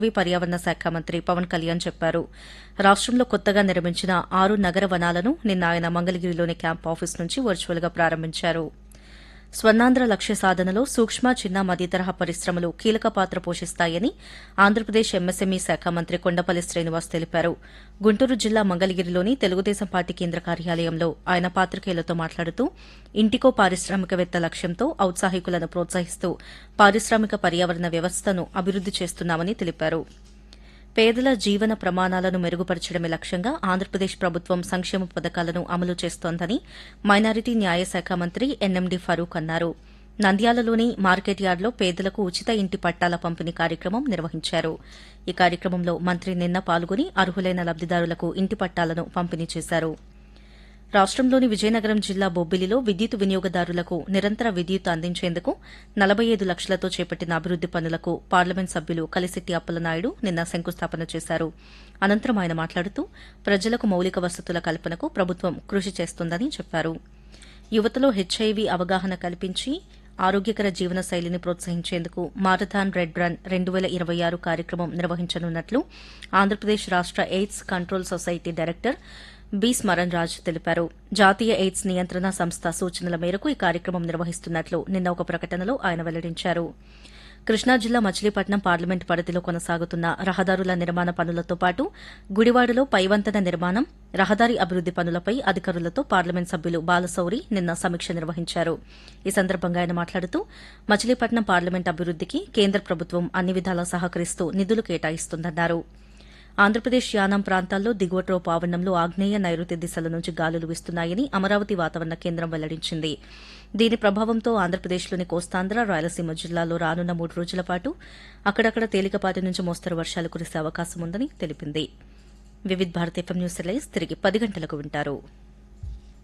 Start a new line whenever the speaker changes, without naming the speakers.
అటవీ పర్యావరణ శాఖ మంత్రి పవన్ కళ్యాణ్ చెప్పారు రాష్టంలో కొత్తగా నిర్మించిన ఆరు నగర వనాలను నిన్న ఆయన మంగళగిరిలోని క్యాంప్ ఆఫీస్ నుంచి వర్చువల్ గా ప్రారంభించారు స్వర్ణాంధ్ర లక్ష్య సాధనలో సూక్ష్మ చిన్న మధ్యతరహా పరిశ్రమలు కీలక పాత్ర పోషిస్తాయని ఆంధ్రప్రదేశ్ ఎంఎస్ఎంఈ శాఖ మంత్రి కొండపల్లి శ్రీనివాస్ తెలిపారు గుంటూరు జిల్లా మంగళగిరిలోని తెలుగుదేశం పార్టీ కేంద్ర కార్యాలయంలో ఆయన పాత్రికేయులతో మాట్లాడుతూ ఇంటికో పారిశ్రామికవేత్త లక్ష్యంతో ఔత్సాహికులను ప్రోత్సహిస్తూ పారిశ్రామిక పర్యావరణ వ్యవస్థను అభివృద్ది చేస్తున్నామని తెలిపారు పేదల జీవన ప్రమాణాలను మెరుగుపరచడమే లక్ష్యంగా ఆంధ్రప్రదేశ్ ప్రభుత్వం సంక్షేమ పథకాలను అమలు చేస్తోందని మైనారిటీ న్యాయశాఖ మంత్రి ఎన్ఎండి ఫరూక్ అన్నారు నంద్యాలలోని మార్కెట్ యార్డులో పేదలకు ఉచిత ఇంటి పట్టాల పంపిణీ కార్యక్రమం నిర్వహించారు ఈ కార్యక్రమంలో మంత్రి నిన్న పాల్గొని అర్హులైన లబ్దిదారులకు ఇంటి పట్టాలను పంపిణీ చేశారు రాష్టంలోని విజయనగరం జిల్లా బొబ్బిలిలో విద్యుత్ వినియోగదారులకు నిరంతర విద్యుత్ అందించేందుకు నలభై ఐదు లక్షలతో చేపట్టిన అభివృద్ది పనులకు పార్లమెంట్ సభ్యులు కలిసిట్టి అప్పలనాయుడు నిన్న శంకుస్థాపన చేశారు అనంతరం ఆయన మాట్లాడుతూ ప్రజలకు మౌలిక వసతుల కల్పనకు ప్రభుత్వం కృషి చేస్తోందని చెప్పారు యువతలో హెచ్ఐవి అవగాహన కల్పించి ఆరోగ్యకర జీవన శైలిని ప్రోత్సహించేందుకు మారథాన్ రెడ్ రన్ రెండు వేల ఇరవై ఆరు కార్యక్రమం నిర్వహించనున్నట్లు ఆంధ్రప్రదేశ్ రాష్ట AIDS control society director B Smaran Raj తెలిపారు జాతీయ ఎయిడ్స్ నియంత్రణ సంస్థ సూచనల మేరకు ఈ కార్యక్రమం నిర్వహిస్తున్నట్లు నిన్న ఒక ప్రకటనలో ఆయన వెల్లడించారు కృష్ణా జిల్లా మచిలీపట్నం పార్లమెంట్ పరిధిలో కొనసాగుతున్న రహదారుల నిర్మాణ పనులతో పాటు గుడివాడలో పైవంతన నిర్మాణం రహదారి అభివృద్ది పనులపై అధికారులతో పార్లమెంట్ సభ్యులు బాలశౌరి నిన్న సమీక్ష నిర్వహించారు ఈ సందర్భంగా ఆయన మాట్లాడుతూ మచిలీపట్నం పార్లమెంట్ అభివృద్దికి కేంద్ర ప్రభుత్వం అన్ని విధాలా సహకరిస్తూ నిధులు కేటాయిస్తోందన్నారు ఆంధ్రప్రదేశ్ యానాం ప్రాంతాల్లో దిగువ ట్రోప్ ఆవరణంలో ఆగ్నేయ నైరుతి దిశల నుంచి గాలులు వీస్తున్నాయని అమరావతి వాతావరణ కేంద్రం వెల్లడించింది దీని ప్రభావంతో ఆంధ్రప్రదేశ్లోని కోస్తాంధ్ర రాయలసీమ జిల్లాల్లో రానున్న మూడు రోజుల పాటు అక్కడక్కడ తేలికపాటి నుంచి మోస్తరు వర్షాలు కురిసే అవకాశం ఉందని తెలిపింది Vividh Bharat FM news release తిరిగి పది గంటలకు వింటారు